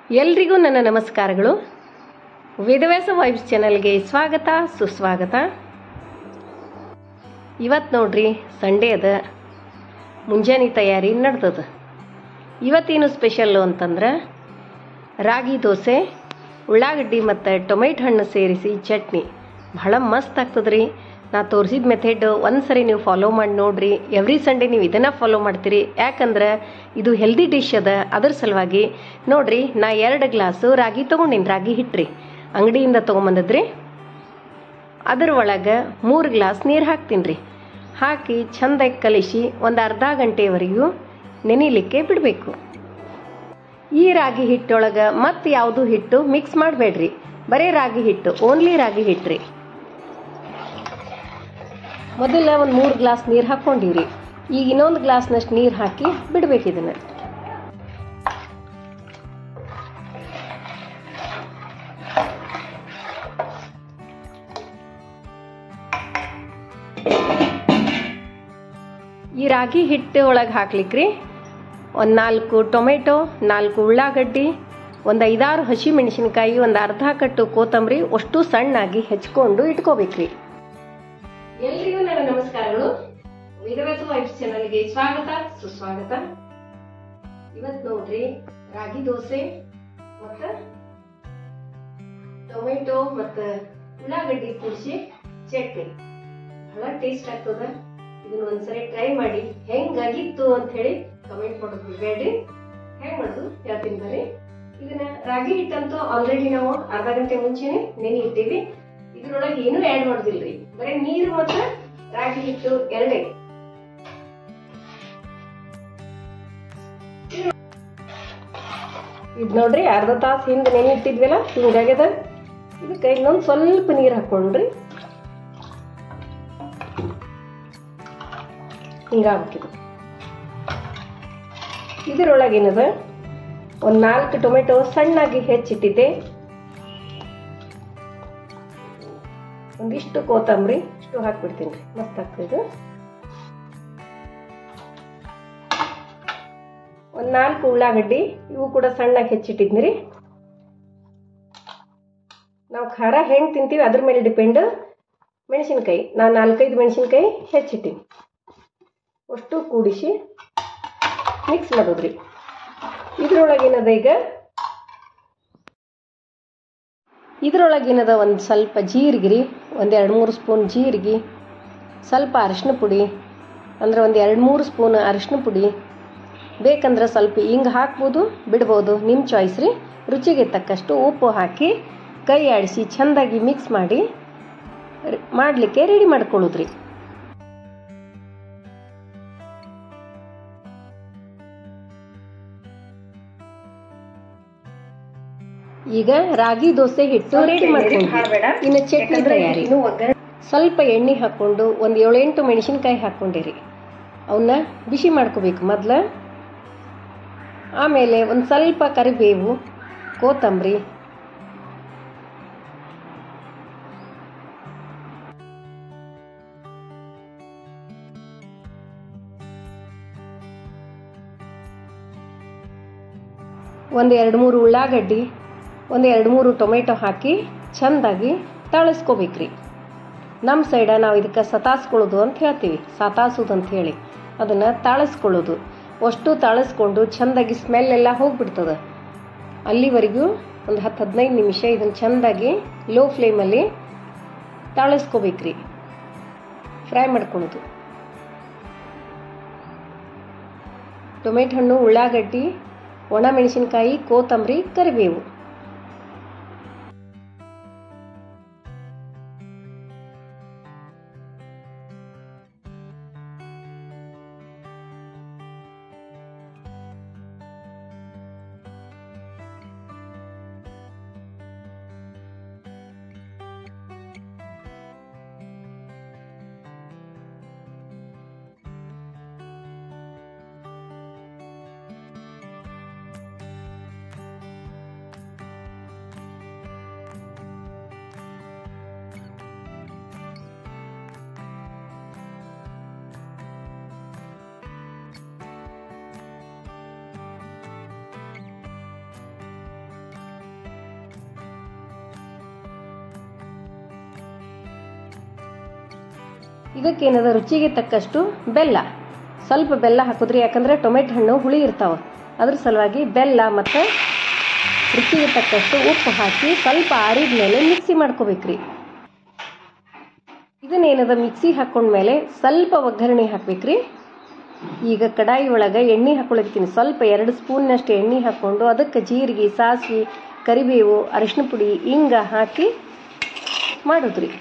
ಎಲ್ರಿಗೂ ನನ್ನ ನಮಸ್ಕಾರಗಳು ವೇದವ್ಯಾಸ ವೈಬ್ಸ್ ಚಾನಲ್ಗೆ ಸ್ವಾಗತ ಸುಸ್ವಾಗತ ಇವತ್ತು ನೋಡ್ರಿ ಸಂಡೇ ಅದ ಮುಂಜಾನೆ ತಯಾರಿ ನಡ್ದದ ಇವತ್ತೇನು ಸ್ಪೆಷಲ್ಲು ಅಂತಂದ್ರೆ ರಾಗಿ ದೋಸೆ ಉಳ್ಳಾಗಡ್ಡಿ ಮತ್ತು ಟೊಮೆಟೊ ಹಣ್ಣು ಸೇರಿಸಿ ಚಟ್ನಿ ಬಹಳ ಮಸ್ತ್ ಆಗ್ತದ್ರಿ ನಾ ತೋರಿಸಿದ ಮೆಥಡ್ ಒಂದು ಸರಿ ನೀವು ಫಾಲೋ ಮಾಡಿ ನೋಡ್ರಿ ಎವ್ರಿ ಸಂಡೇ ನೀವು ಇದನ್ನು ಫಾಲೋ ಮಾಡ್ತೀರಿ ಯಾಕಂದ್ರೆ ಇದು ಹೆಲ್ದಿ ಡಿಶ್ ಅದ ಅದ್ರ ಸಲುವಾಗಿ ನೋಡ್ರಿ ನಾ ಎರಡು ಗ್ಲಾಸು ರಾಗಿ ತೊಗೊಂಡಿನಿ ರಾಗಿ ಹಿಟ್ರಿ ಅಂಗಡಿಯಿಂದ ತೊಗೊಂಬಂದದ್ರಿ ಅದ್ರ ಒಳಗೆ ಮೂರು ಗ್ಲಾಸ್ ನೀರು ಹಾಕ್ತೀನಿ ರೀ ಹಾಕಿ ಚೆಂದಾಗಿ ಕಲಿಸಿ ಒಂದು ಅರ್ಧ ಗಂಟೆವರೆಗೂ ನೆನಿಲಿಕ್ಕೆ ಬಿಡಬೇಕು ಈ ರಾಗಿ ಹಿಟ್ಟೊಳಗೆ ಮತ್ತೆ ಯಾವುದು ಹಿಟ್ಟು ಮಿಕ್ಸ್ ಮಾಡಬೇಡ್ರಿ ಬರೀ ರಾಗಿ ಹಿಟ್ಟು ಓನ್ಲಿ ರಾಗಿ ಹಿಟ್ಟು ರೀ ಮೊದಲ ಒಂದು ಮೂರು ಗ್ಲಾಸ್ ನೀರು ಹಾಕ್ಕೊಂಡಿವ್ರಿ ಈಗ ಇನ್ನೊಂದು ಗ್ಲಾಸ್ನಷ್ಟು ನೀರು ಹಾಕಿ ಬಿಡ್ಬೇಕು ಇದನ್ನು ಈ ರಾಗಿ ಹಿಟ್ಟು ಒಳಗೆ ಹಾಕ್ಲಿಕ್ರಿ ಒಂದು ನಾಲ್ಕು ಟೊಮೆಟೊ ನಾಲ್ಕು ಉಳ್ಳಾಗಡ್ಡಿ ಒಂದು ಐದಾರು ಹಸಿ ಮೆಣಸಿನ್ಕಾಯಿ ಒಂದು ಅರ್ಧ ಕಟ್ಟು ಕೊತ್ತಂಬರಿ ಅಷ್ಟು ಸಣ್ಣಾಗಿ ಹೆಚ್ಕೊಂಡು ಇಟ್ಕೋಬೇಕ್ರಿ ಎಲ್ರಿಗೂ ನನ್ನ ನಮಸ್ಕಾರಗಳು ವಿಧವೇಸ ವೈಫ್ ಚಾನಲ್ಗೆ ಸ್ವಾಗತ ಸುಸ್ವಾಗತ ಇವತ್ತು ನೋಡ್ರಿ ರಾಗಿ ದೋಸೆ ಮತ್ತ ಟೊಮೆಟೊ ಮತ್ತ ಉಳ್ಳಾಗಡ್ಡಿ ಕೂಡಿಸಿ ಚಟ್ನಿ ಬಹಳ ಟೇಸ್ಟ್ ಆಗ್ತದ ಇದನ್ನ ಒಂದ್ಸರಿ ಟ್ರೈ ಮಾಡಿ ಹೆಂಗಾಗಿತ್ತು ಅಂತ ಹೇಳಿ ಕಮೆಂಟ್ ಮಾಡೋದು ಬಿಡಬೇಡ್ರಿ ಹೆಂಗ್ ಮಾಡೋದು ಹೇಳ್ತೀನಿ ಬರ್ರಿ ಇದನ್ನ ರಾಗಿ ಹಿಟ್ಟಂತೂ ಆಲ್ರೆಡಿ ನಾವು ಅರ್ಧ ಗಂಟೆ ಮುಂಚೆನೆ ನೆನೆ ಇಟ್ಟಿವಿ ಇದ್ರೊಳಗೆ ಏನೂ ಆ್ಯಡ್ ಮಾಡೋದಿಲ್ರಿ ಬರೀ ನೀರು ಮತ್ತು ರಾಗಿ ಹಿಟ್ಟು ಎರಡೇ ಇದು ನೋಡ್ರಿ ಅರ್ಧ ತಾಸು ಹಿಂದೆ ನೆನೆ ಇಟ್ಟಿದ್ವಲ್ಲ ಹಿಂಗಾಗ್ಯದ ಇದಕ್ಕೆ ಇನ್ನೊಂದು ಸ್ವಲ್ಪ ನೀರು ಹಾಕೊಂಡ್ರಿ ಹಿಂಗಾಗ್ಬಿಟ್ಟಿದೆ ಇದರೊಳಗೆ ಏನದ ಒಂದು ನಾಲ್ಕು ಟೊಮೆಟೊ ಸಣ್ಣಾಗಿ ಹೆಚ್ಚಿಟ್ಟಿದ್ದೆ ಒಂದಿಷ್ಟು ಕೊತ್ತಂಬರಿ ಇಷ್ಟು ಹಾಕ್ಬಿಡ್ತೀನಿ ರೀ ಮಸ್ತ್ ಆಗ್ತದೆ ಒಂದು ನಾಲ್ಕು ಉಳ್ಳಾಗಡ್ಡಿ ಇವು ಕೂಡ ಸಣ್ಣಾಗಿ ಹೆಚ್ಚಿಟ್ಟಿದ್ನಿ ರೀ ನಾವು ಖಾರ ಹೆಂಗೆ ತಿಂತೀವಿ ಅದ್ರ ಮೇಲೆ ಡಿಪೆಂಡ್ ಮೆಣಸಿನ್ಕಾಯಿ ನಾನು ನಾಲ್ಕೈದು ಮೆಣಸಿನ್ಕಾಯಿ ಹೆಚ್ಚಿಟ್ಟಿನಿ ಅಷ್ಟು ಕೂಡಿಸಿ ಮಿಕ್ಸ್ ಮಾಡೋದ್ರಿ ಇದ್ರೊಳಗೇನದ ಈಗ ಇದ್ರೊಳಗೇನದ ಒಂದು ಸ್ವಲ್ಪ ಜೀರಿಗೆ ರೀ ಒಂದು ಎರಡು ಮೂರು ಸ್ಪೂನ್ ಜೀರಿಗೆ ಸ್ವಲ್ಪ ಅರಿಶಿನ ಪುಡಿ ಅಂದ್ರೆ ಒಂದು ಎರಡು ಮೂರು ಸ್ಪೂನ್ ಅರಿಶಿನ ಪುಡಿ ಬೇಕಂದ್ರೆ ಸ್ವಲ್ಪ ಹಿಂಗೆ ಹಾಕ್ಬೋದು ಬಿಡ್ಬೋದು ನಿಮ್ಮ ಚಾಯ್ಸ್ ರೀ ರುಚಿಗೆ ತಕ್ಕಷ್ಟು ಉಪ್ಪು ಹಾಕಿ ಕೈ ಆಡಿಸಿ ಚೆಂದಾಗಿ ಮಿಕ್ಸ್ ಮಾಡಿ ಮಾಡಲಿಕ್ಕೆ ರೆಡಿ ಮಾಡ್ಕೊಳ್ಳೋದ್ರಿ ಈಗ ರಾಗಿ ದೋಸೆ ಹಿಟ್ಟು ರೆಡಿ ಮಾಡ್ಕೊಂಡ್ವಿ ಇನ್ನು ಚಟ್ನಿ ತಯಾರಿ ಸ್ವಲ್ಪ ಎಣ್ಣೆ ಹಾಕ್ಕೊಂಡು ಒಂದು ಏಳೆಂಟು ಮೆಣಸಿನ್ಕಾಯಿ ಹಾಕ್ಕೊಂಡಿರಿ ಅವನ್ನ ಬಿಸಿ ಮಾಡ್ಕೋಬೇಕು ಮೊದ್ಲು ಆಮೇಲೆ ಒಂದು ಸ್ವಲ್ಪ ಕರಿಬೇವು ಕೊತ್ತಂಬರಿ ಒಂದು ಎರಡು ಮೂರು ಉಳ್ಳಾಗಡ್ಡಿ ಒಂದು ಎರಡು ಮೂರು ಟೊಮೆಟೊ ಹಾಕಿ ಚೆಂದಾಗಿ ತಾಳಿಸ್ಕೋಬೇಕ್ರಿ ನಮ್ಮ ಸೈಡ ನಾವು ಇದಕ್ಕೆ ಸತಾಸ್ಕೊಳ್ಳೋದು ಅಂತ ಹೇಳ್ತೀವಿ ಸತಾಸೋದು ಅಂತ ಹೇಳಿ ಅದನ್ನು ತಾಳಿಸ್ಕೊಳ್ಳೋದು ಅಷ್ಟು ತಾಳಿಸ್ಕೊಂಡು ಚೆಂದಾಗಿ ಸ್ಮೆಲ್ ಎಲ್ಲ ಹೋಗ್ಬಿಡ್ತದೆ ಅಲ್ಲಿವರೆಗೂ ಒಂದು ಹತ್ತು ಹದಿನೈದು ನಿಮಿಷ ಇದನ್ನು ಚೆಂದಾಗಿ ಲೋ ಫ್ಲೇಮಲ್ಲಿ ತಾಳಿಸ್ಕೋಬೇಕ್ರಿ ಫ್ರೈ ಮಾಡ್ಕೊಳ್ಳೋದು ಟೊಮೆಟೊ ಹಣ್ಣು ಉಳ್ಳಾಗಡ್ಡಿ ಒಣ ಮೆಣಸಿನ್ಕಾಯಿ ಕೊತ್ತಂಬರಿ ಕರಿಬೇವು ಇದಕ್ಕೇನದ ರುಚಿಗೆ ತಕ್ಕಷ್ಟು ಬೆಲ್ಲ ಸ್ವಲ್ಪ ಬೆಲ್ಲ ಹಾಕಿದ್ರಿ ಯಾಕಂದ್ರೆ ಟೊಮೆಟೊ ಹಣ್ಣು ಹುಳಿ ಇರ್ತಾವ ಅದ್ರ ಸಲುವಾಗಿ ಬೆಲ್ಲ ಮತ್ತು ರುಚಿಗೆ ತಕ್ಕಷ್ಟು ಉಪ್ಪು ಹಾಕಿ ಸ್ವಲ್ಪ ಆರಿದ ಮೇಲೆ ಮಿಕ್ಸಿ ಮಾಡ್ಕೋಬೇಕ್ರಿ ಇದನ್ನೇನದ ಮಿಕ್ಸಿ ಹಾಕೊಂಡ್ಮೇಲೆ ಸ್ವಲ್ಪ ಒಗ್ಗರಣೆ ಹಾಕ್ಬೇಕ್ರಿ ಈಗ ಕಡಾಯಿ ಒಳಗೆ ಎಣ್ಣೆ ಹಾಕೊಳಕ್ತೀನಿ ಸ್ವಲ್ಪ ಎರಡು ಸ್ಪೂನ್ನಷ್ಟು ಎಣ್ಣೆ ಹಾಕ್ಕೊಂಡು ಅದಕ್ಕೆ ಜೀರಿಗೆ ಸಾಸಿವೆ ಕರಿಬೇವು ಅರಿಶಿನ ಪುಡಿ ಹಿಂಗ ಹಾಕಿ ಮಾಡೋದ್ರಿ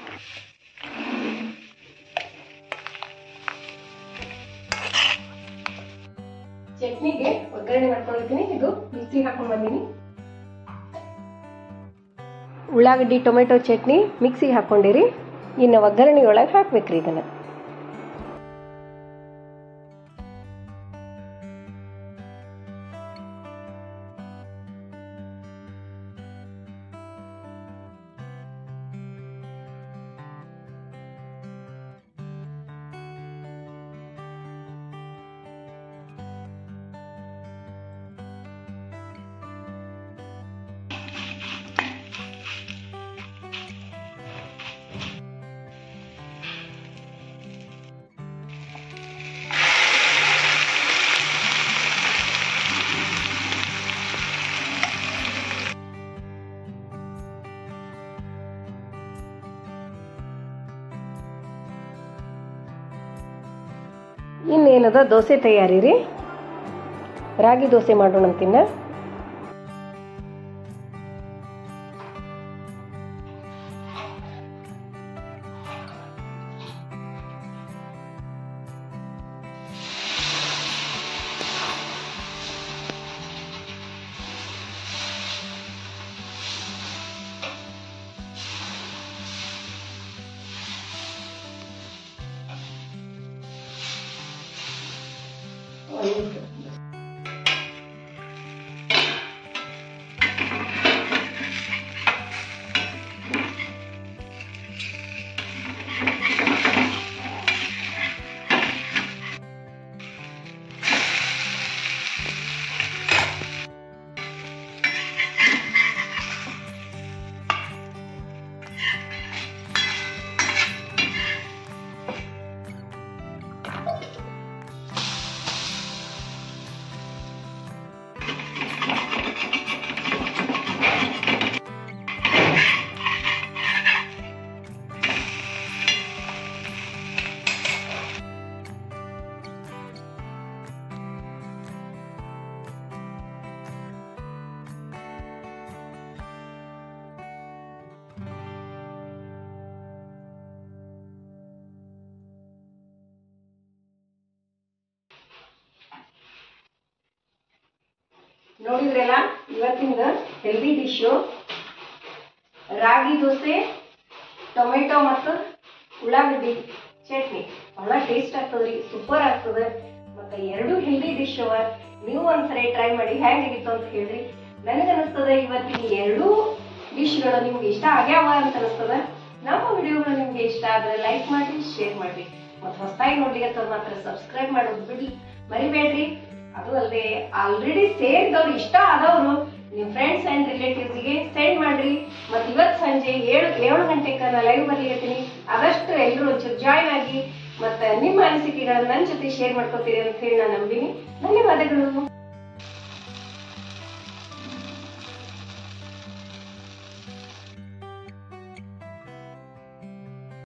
ಚಟ್ನಿಗೆ ಒಗ್ಗರಣೆ ಮಾಡ್ಕೊಳ್ತೀನಿ ಇದು ಮಿಕ್ಸಿ ಹಾಕೊಂಡ್ ಬಂದೀನಿ ಉಳ್ಳಾಗಡ್ಡಿ ಟೊಮೆಟೊ ಚಟ್ನಿ ಮಿಕ್ಸಿಗೆ ಹಾಕೊಂಡಿರಿ ಇನ್ನು ಒಗ್ಗರಣೆ ಒಳಗೆ ಹಾಕ್ಬೇಕ್ರಿ ಇದನ್ನ ಇನ್ನೇನದ ದೋಸೆ ತಯಾರಿ ರೀ ರಾಗಿ ದೋಸೆ ಮಾಡೋಣ ಅಂತಿನ್ನ ನೋಡಿದ್ರಲ್ಲ ಇವತ್ತಿಂದ healthy dish ragi dosa tomato ಮತ್ತು ಉಳ್ಳಾಗಡ್ಡಿ ಚಟ್ನಿ ಬಹಳ ಟೇಸ್ಟ್ ಆಗ್ತದ್ರಿ ಸೂಪರ್ ಆಗ್ತದೆ ಮತ್ತೆ ಎರಡು ಹೆಲ್ದಿ ಡಿಶ್ ಅವ ನೀವು ಒಂದ್ಸರಿ ಟ್ರೈ ಮಾಡಿ ಹೆಂಗಾಗಿತ್ತು ಅಂತ ಹೇಳ್ರಿ ನನಗನ್ನಿಸ್ತದೆ ಇವತ್ತಿನ ಎರಡೂ ಡಿಶ್ಗಳು ನಿಮ್ಗೆ ಇಷ್ಟ ಆಗ್ಯಾವ ಅಂತ ಅನಿಸ್ತದ ನಮ್ಮ ವಿಡಿಯೋಗಳು ನಿಮ್ಗೆ ಇಷ್ಟ ಆದ್ರೆ ಲೈಕ್ ಮಾಡಿ ಶೇರ್ ಮಾಡಿ ಮತ್ತೆ ಹೊಸದಾಗಿ ನೋಡ್ಲಿಕ್ಕೆ ಮಾತ್ರ ಸಬ್ಸ್ಕ್ರೈಬ್ ಮಾಡೋದು ಬಿಡಿ ಮರಿಬೇಡ್ರಿ ಅದು ಅಲ್ಲದೆ ಆಲ್ರೆಡಿ ಸೇರಿದವ್ರು ಇಷ್ಟ ಆದವರು ನಿಮ್ ಫ್ರೆಂಡ್ಸ್ ಅಂಡ್ ರಿಲೇಟಿವ್ಸ್ ಗೆ ಸೆಂಡ್ ಮಾಡ್ರಿ ಮತ್ ಇವತ್ ಸಂಜೆ ಏಳು ಏಳು ಗಂಟೆಗೆ ನಾ ಲೈವ್ ಬರ್ಲಿಕತ್ತೀನಿ ಆದಷ್ಟು ಎಲ್ಲರೂ ಒಂಚೂರು ಜಾಯ್ನ್ ಆಗಿ ಮತ್ತೆ ನಿಮ್ಮ ಅನಿಸಿಕೆಗಳನ್ನ ನನ್ನ ಜೊತೆ ಶೇರ್ ಮಾಡ್ಕೋತೀರಿ ಅಂತ ಹೇಳಿ ನಾನು ನಂಬಿನಿ ಧನ್ಯವಾದಗಳು